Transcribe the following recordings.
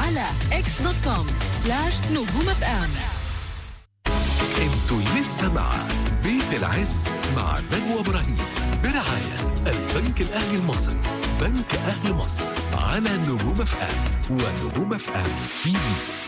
على اكس دوت كوم سلاش نجوم اف ام انتوا لسه مع بيت العز مع نجوى ابراهيم برعاية البنك الاهلي المصري بنك اهل مصر على نجوم اف ام ونجوم اف ام تي في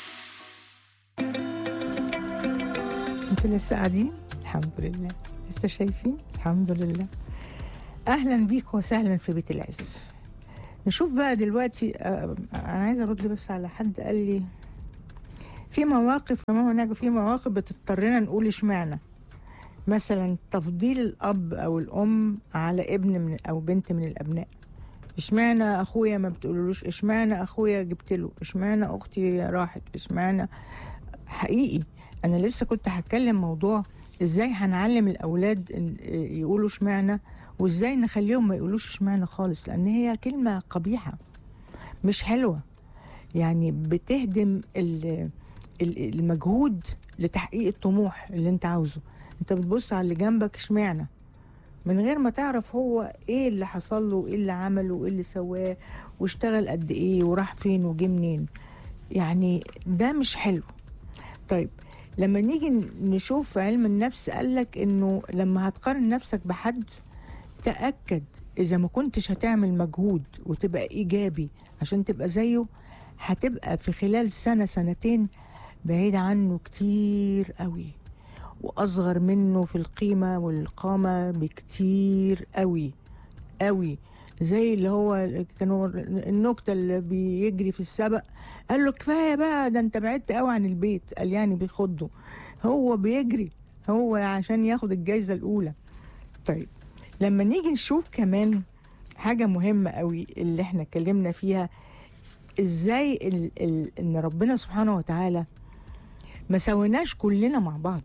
انتوا لسه قاعدين الحمد لله لسه شايفين الحمد لله اهلا بيك وسهلا في بيت العز نشوف بقى دلوقتي آه، انا عايزه ارد بس على حد قال لي في مواقف يا ماما نجوى في مواقف بتضطرنا نقول اشمعنى مثلا تفضيل الاب او الام على ابن من او بنت من الابناء اشمعنى اخويا ما بتقولولوش اشمعنى اخويا جبت له اشمعنى اختي راحت اشمعنى حقيقي انا لسه كنت هتكلم موضوع ازاي هنعلم الاولاد إن- يقولوا اشمعنى وازاي نخليهم ما يقولوش اشمعنى خالص لان هي كلمه قبيحه مش حلوه يعني بتهدم ال- ال- المجهود لتحقيق الطموح اللي انت عاوزه انت بتبص على اللي جنبك اشمعنى من غير ما تعرف هو ايه اللي حصل له وايه اللي عمله وايه اللي سواه واشتغل قد ايه وراح فين وجه منين يعني ده مش حلو طيب لما نيجي نشوف في علم النفس قالك انه لما هتقارن نفسك بحد تأكد إذا ما كنتش هتعمل مجهود وتبقى إيجابي عشان تبقى زيه هتبقى في خلال سنة سنتين بعيد عنه كتير قوي وأصغر منه في القيمة والقامة بكتير قوي قوي زي اللي هو كانوا النكتة اللي بيجري في السبق قال له كفاية بقى ده انت بعدت قوي عن البيت قال يعني بيخضه هو بيجري هو عشان ياخد الجايزة الأولى طيب لما نيجي نشوف كمان حاجة مهمة قوي اللي احنا اتكلمنا فيها ازاي ال ال ان ربنا سبحانه وتعالى ما سويناش كلنا مع بعض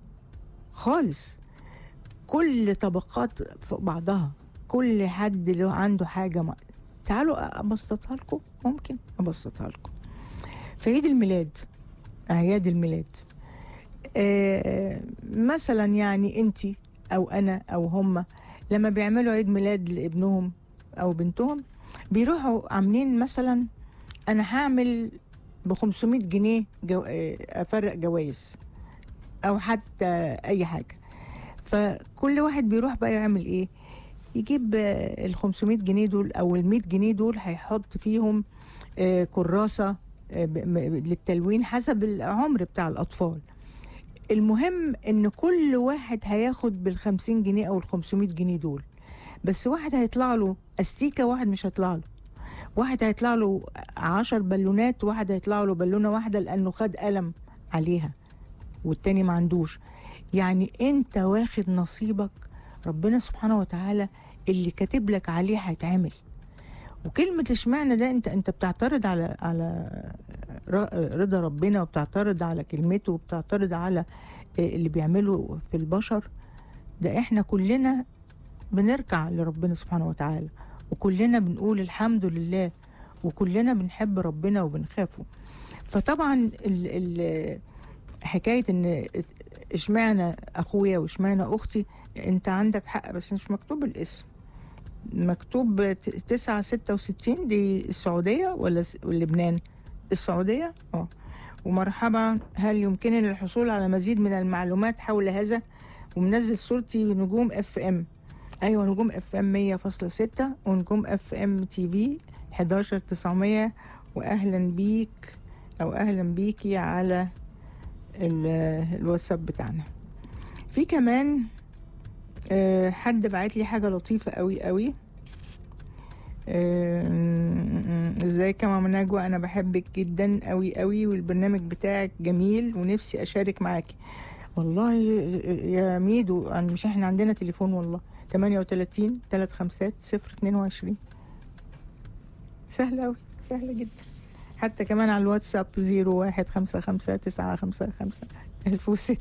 خالص كل طبقات فوق بعضها كل حد له عنده حاجة ما. تعالوا أبسطها لكم ممكن أبسطها لكم في عيد الميلاد أعياد الميلاد آه مثلا يعني أنت أو أنا أو هم لما بيعملوا عيد ميلاد لابنهم أو بنتهم بيروحوا عاملين مثلا أنا هعمل ب 500 جنيه جو آه، أفرق جوائز أو حتى أي حاجة فكل واحد بيروح بقى يعمل إيه يجيب آه، ال 500 جنيه دول او ال 100 جنيه دول هيحط فيهم آه، كراسه آه، ب- م- للتلوين حسب العمر بتاع الاطفال المهم ان كل واحد هياخد بال 50 جنيه او ال 500 جنيه دول بس واحد هيطلع له استيكه واحد مش هيطلع له واحد هيطلع له 10 بالونات واحد هيطلع له بالونه واحده لانه خد قلم عليها والتاني ما عندوش يعني انت واخد نصيبك ربنا سبحانه وتعالى اللي كاتب لك عليه هيتعمل وكلمة اشمعنى ده انت انت بتعترض على على ر- رضا ربنا وبتعترض على كلمته وبتعترض على اللي بيعمله في البشر ده احنا كلنا بنركع لربنا سبحانه وتعالى وكلنا بنقول الحمد لله وكلنا بنحب ربنا وبنخافه فطبعا ال ال حكاية ان اشمعنى اخويا واشمعنى اختي انت عندك حق بس مش مكتوب الاسم مكتوب ت- تسعة ستة وستين دي السعودية ولا س- لبنان السعودية اه ومرحبا هل يمكنني الحصول على مزيد من المعلومات حول هذا ومنزل صورتي نجوم اف ام ايوه نجوم اف ام 100.6 ونجوم اف ام تي في 11900 واهلا بيك او اهلا بيكي على ال- الواتساب بتاعنا في كمان آه، حد بعت لي حاجة لطيفة قوي قوي آه، ازيك يا ماما نجوى انا بحبك جدا قوي قوي والبرنامج بتاعك جميل ونفسي اشارك معاكي والله يا ميدو أنا مش احنا عندنا تليفون والله 38 3 خمسات 0 22 سهلة قوي سهلة جدا حتى كمان على الواتساب 01 5 5 9 5 5 1006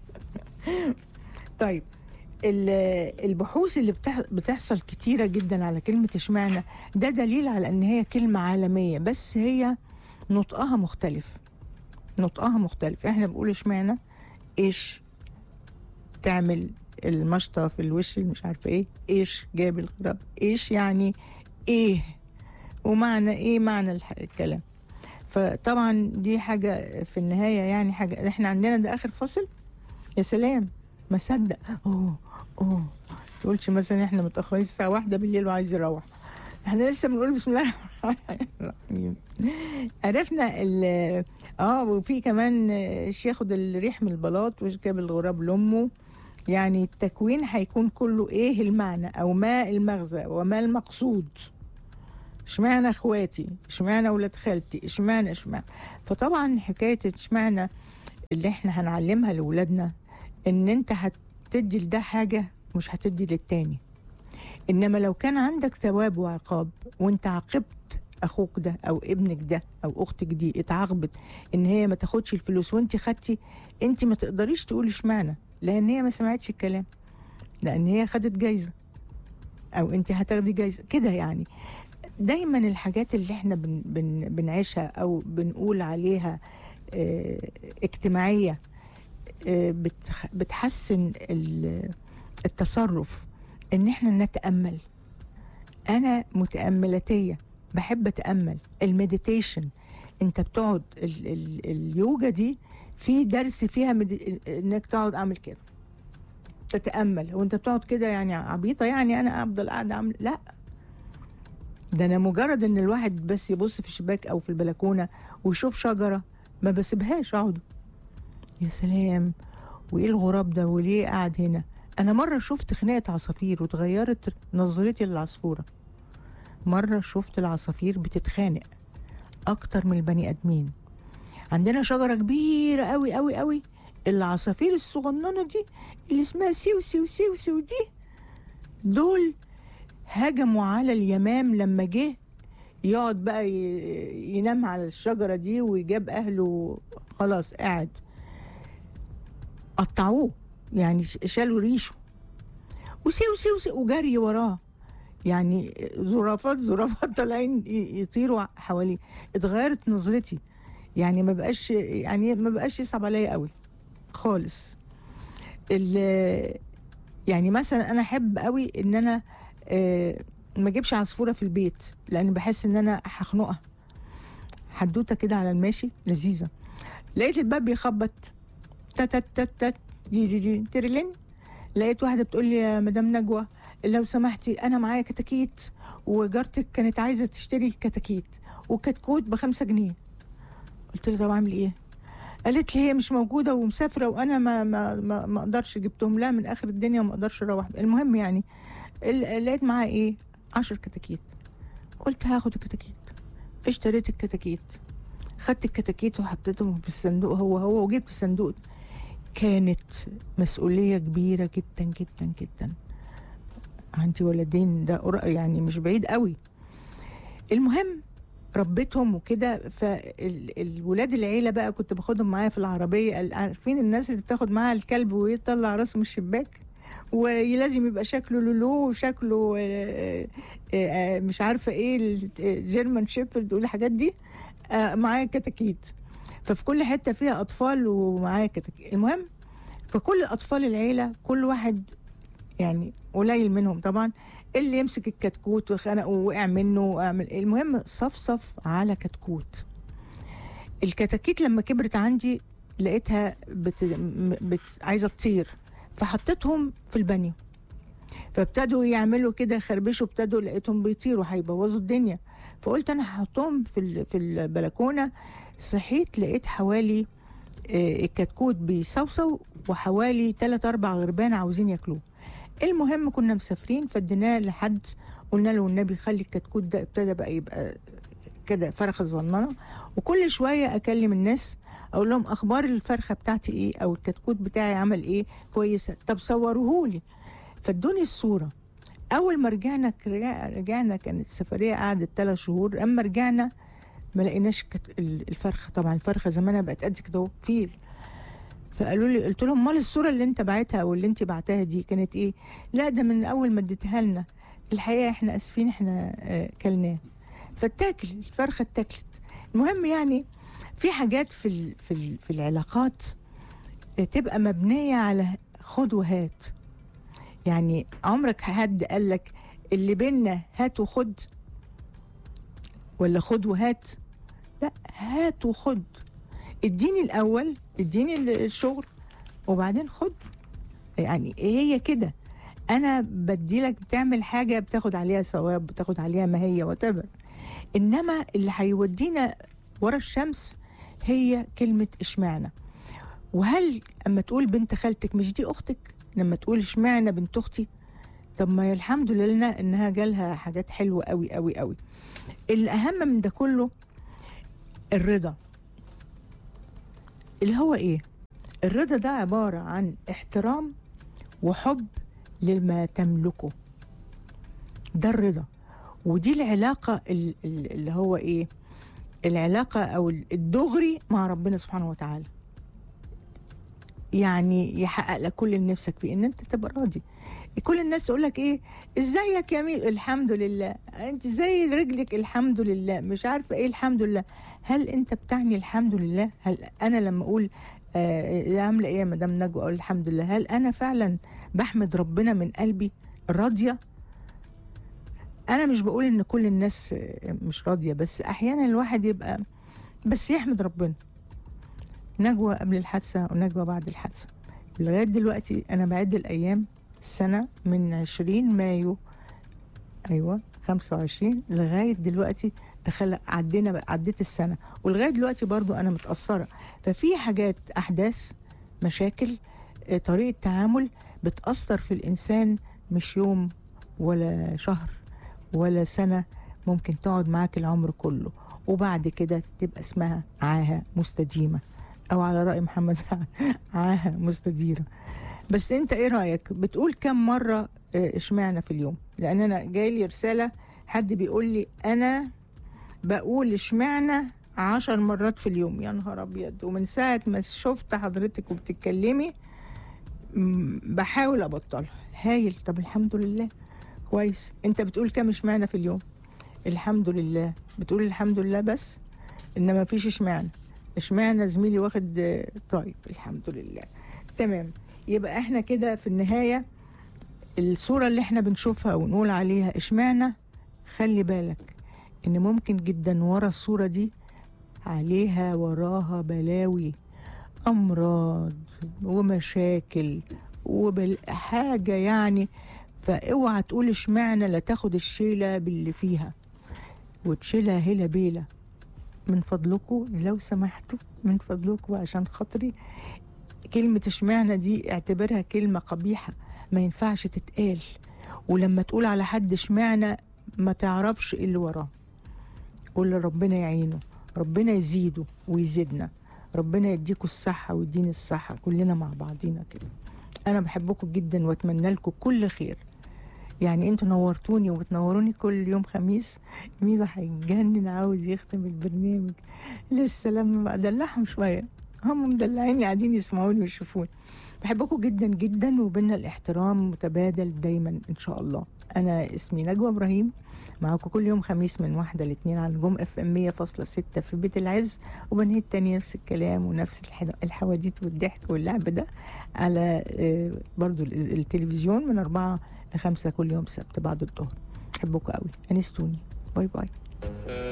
طيب ال- البحوث اللي بتح- بتحصل كتيرة جدا على كلمة اشمعنى ده دليل على ان هي كلمة عالمية بس هي نطقها مختلف نطقها مختلف احنا بنقول اشمعنى ايش تعمل المشطة في الوش اللي مش عارفة ايه ايش جاب الغراب ايش يعني ايه ومعنى ايه معنى الح- الكلام فطبعا دي حاجه في النهايه يعني حاجه احنا عندنا ده اخر فصل يا سلام ما صدق اوه اوه تقولش مثلا احنا متاخرين الساعه واحدة بالليل وعايز يروح احنا لسه بنقول بسم الله الرحمن الرحيم عرفنا ال اه وفي كمان ايش ياخد الريح من البلاط وايش جاب الغراب لامه يعني التكوين هيكون كله ايه المعنى او ما المغزى وما المقصود اشمعنى اخواتي اشمعنى ولاد خالتي اشمعنى اشمعنى فطبعا حكايه اشمعنى اللي احنا هنعلمها لاولادنا ان انت هتدي لده حاجه مش هتدي للتاني انما لو كان عندك ثواب وعقاب وانت عاقبت اخوك ده او ابنك ده او اختك دي اتعاقبت ان هي ما تاخدش الفلوس وانت خدتي انت ما تقدريش تقولي اشمعنى لان هي ما سمعتش الكلام لان هي خدت جايزه او انت هتاخدي جايزه كده يعني دايما الحاجات اللي احنا بن بن بنعيشها او بنقول عليها اه اجتماعيه اه بتح بتحسن ال- التصرف ان احنا نتامل انا متاملاتيه بحب اتامل المديتيشن انت بتقعد ال ال اليوجا دي في درس فيها مد... انك تقعد اعمل كده تتامل وانت بتقعد كده يعني عبيطه يعني انا افضل قاعده اعمل لا ده انا مجرد ان الواحد بس يبص في الشباك او في البلكونه ويشوف شجره ما بسيبهاش اقعد يا سلام وايه الغراب ده وليه قاعد هنا انا مره شفت خناقه عصافير وتغيرت نظرتي للعصفوره مره شفت العصافير بتتخانق اكتر من البني ادمين عندنا شجره كبيره قوي قوي قوي العصافير الصغننه دي اللي اسمها سيو سيو سيو سيو دي دول هجموا على اليمام لما جه يقعد بقى ي- ينام على الشجرة دي وجاب أهله خلاص قاعد قطعوه يعني ش- شالوا ريشه وسيو سيو سيو وجري وراه يعني زرافات زرافات طالعين ي- يطيروا حواليه اتغيرت نظرتي يعني ما بقاش يعني ما بقاش يصعب عليا قوي خالص ال- يعني مثلا انا احب قوي ان انا آه، ما اجيبش عصفوره في البيت لان بحس ان انا هخنقها حدوته كده على الماشي لذيذه لقيت الباب بيخبط تت تت تت تت جي جي جي تريلين لقيت واحده بتقول لي يا مدام نجوى لو سمحتي انا معايا كتاكيت وجارتك كانت عايزه تشتري كتاكيت وكتكوت بخمسة جنيه قلت لها طب اعمل ايه قالت لي هي مش موجوده ومسافره وانا ما ما ما, ما اقدرش جبتهم لها من اخر الدنيا وما اقدرش اروح المهم يعني ال- لقيت معاها ايه عشر كتاكيت قلت هاخد الكتاكيت اشتريت الكتاكيت خدت الكتاكيت وحطيتهم في الصندوق هو هو وجبت صندوق كانت مسؤولية كبيرة جدا جدا جدا عندي ولدين ده قر- يعني مش بعيد قوي المهم ربيتهم وكده فالولاد العيله بقى كنت باخدهم معايا في العربيه ال- عارفين الناس اللي بتاخد معاها الكلب ويطلع راسه من الشباك ولازم يبقى شكله لولو وشكله آه، آه، آه، مش عارفه ايه الجيرمان شيبرد والحاجات دي آه، معايا كتاكيت ففي كل حته فيها اطفال ومعايا كتاكيت المهم فكل اطفال العيله كل واحد يعني قليل منهم طبعا اللي يمسك الكتكوت وخنقه ووقع منه واعمل المهم صفصف على كتكوت الكتاكيت لما كبرت عندي لقيتها بت... م- بت... عايزه تطير فحطيتهم في البانيو فابتدوا يعملوا كده يخربشوا ابتدوا لقيتهم بيطيروا هيبوظوا الدنيا فقلت انا هحطهم في ال- في البلكونه صحيت لقيت حوالي آه، الكتكوت بيصوصو وحوالي 3 4 غربان عاوزين ياكلوه المهم كنا مسافرين فاديناه لحد قلنا له النبي خلي الكتكوت ده ابتدى بقى يبقى كده فرخه صغننه وكل شويه اكلم الناس اقول لهم اخبار الفرخه بتاعتي ايه او الكتكوت بتاعي عمل ايه كويسه طب صوروهولي فادوني الصوره اول ما رجعنا رجع- رجعنا كانت السفريه قعدت ثلاث شهور اما رجعنا ما لقيناش كت- ال- الفرخه طبعا الفرخه زمانها بقت قد كده اهو، فيل فقالوا لي قلت لهم امال الصوره اللي انت بعتها او اللي انت بعتها دي كانت ايه لا ده من اول ما اديتها لنا الحقيقه احنا اسفين احنا آه، كلناه فاتاكل الفرخه اتاكلت المهم يعني في حاجات في ال- في ال- في العلاقات آه، تبقى مبنيه على خد وهات يعني عمرك حد قال لك اللي بينا هات وخد ولا خد وهات لا هات وخد اديني الاول اديني ال- الشغل وبعدين خد يعني هي كده انا بديلك بتعمل حاجه بتاخد عليها ثواب بتاخد عليها ماهيه وتبر انما اللي هيودينا ورا الشمس هي كلمه اشمعنى وهل اما تقول بنت خالتك مش دي اختك لما تقول اشمعنى بنت اختي طب ما هي الحمد لله انها جالها حاجات حلوه قوي قوي قوي الاهم من ده كله الرضا اللي هو ايه الرضا ده عباره عن احترام وحب لما تملكه ده الرضا ودي العلاقه ال- ال- اللي هو ايه العلاقه او الدغري مع ربنا سبحانه وتعالى يعني يحقق لك كل اللي نفسك فيه ان انت تبقى راضي كل الناس تقول لك ايه ازيك يا مين الحمد لله انت زي رجلك الحمد لله مش عارفه ايه الحمد لله هل انت بتعني الحمد لله هل انا لما اقول آه عامله ايه يا مدام نجوى اقول الحمد لله هل انا فعلا بحمد ربنا من قلبي راضيه انا مش بقول ان كل الناس آه، مش راضيه بس احيانا الواحد يبقى بس يحمد ربنا نجوى قبل الحادثه ونجوى بعد الحادثه لغايه دلوقتي انا بعد الايام السنه من 20 مايو ايوه 25 لغايه دلوقتي دخل عدينا عديت السنه ولغايه دلوقتي برضو انا متاثره ففي حاجات احداث مشاكل آه، طريقه تعامل بتاثر في الانسان مش يوم ولا شهر ولا سنه ممكن تقعد معاك العمر كله وبعد كده تبقى اسمها عاهه مستديمه او على راي محمد سعد عاهه مستديره بس انت ايه رايك بتقول كم مره آه، اشمعنى في اليوم لان انا جاي لي رساله حد بيقول لي انا بقول اشمعنى عشر مرات في اليوم يا نهار ابيض ومن ساعه ما شفت حضرتك وبتتكلمي م، بحاول ابطلها هايل طب الحمد لله كويس انت بتقول كم اشمعنى في اليوم الحمد لله بتقول الحمد لله بس انما مفيش اشمعنى اشمعنى زميلي واخد آه، طيب الحمد لله تمام يبقى احنا كده في النهايه الصوره اللي احنا بنشوفها ونقول عليها اشمعنى خلي بالك ان ممكن جدا ورا الصوره دي عليها وراها بلاوي امراض ومشاكل وحاجه يعني فاوعى تقول اشمعنى لا تاخد الشيله باللي فيها وتشيلها هيلا بيلا من فضلكم لو سمحتوا من فضلكم عشان خاطري كلمة اشمعنى دي اعتبرها كلمة قبيحة ما ينفعش تتقال ولما تقول على حد اشمعنى ما تعرفش ايه اللي وراه قول ربنا يعينه ربنا يزيده ويزيدنا ربنا يديكوا الصحة ويديني الصحة كلنا مع بعضينا كده أنا بحبكم جدا وأتمنى لكم كل خير يعني انتوا نورتوني وبتنوروني كل يوم خميس ميدو هيتجنن عاوز يختم البرنامج لسه لما بدلعهم شويه هم مدلعيني قاعدين يسمعوني ويشوفوني بحبكم جدا جدا وبينا الاحترام متبادل دايما ان شاء الله انا اسمي نجوى ابراهيم معاكم كل يوم خميس من واحدة لاثنين على نجوم اف ام 100.6 في بيت العز وبنهي التاني نفس الكلام ونفس الح- الحواديت والضحك واللعب ده على آه، برضو ال- التلفزيون من أربعة لخمسة كل يوم سبت بعد الظهر بحبكم قوي أنستوني باي باي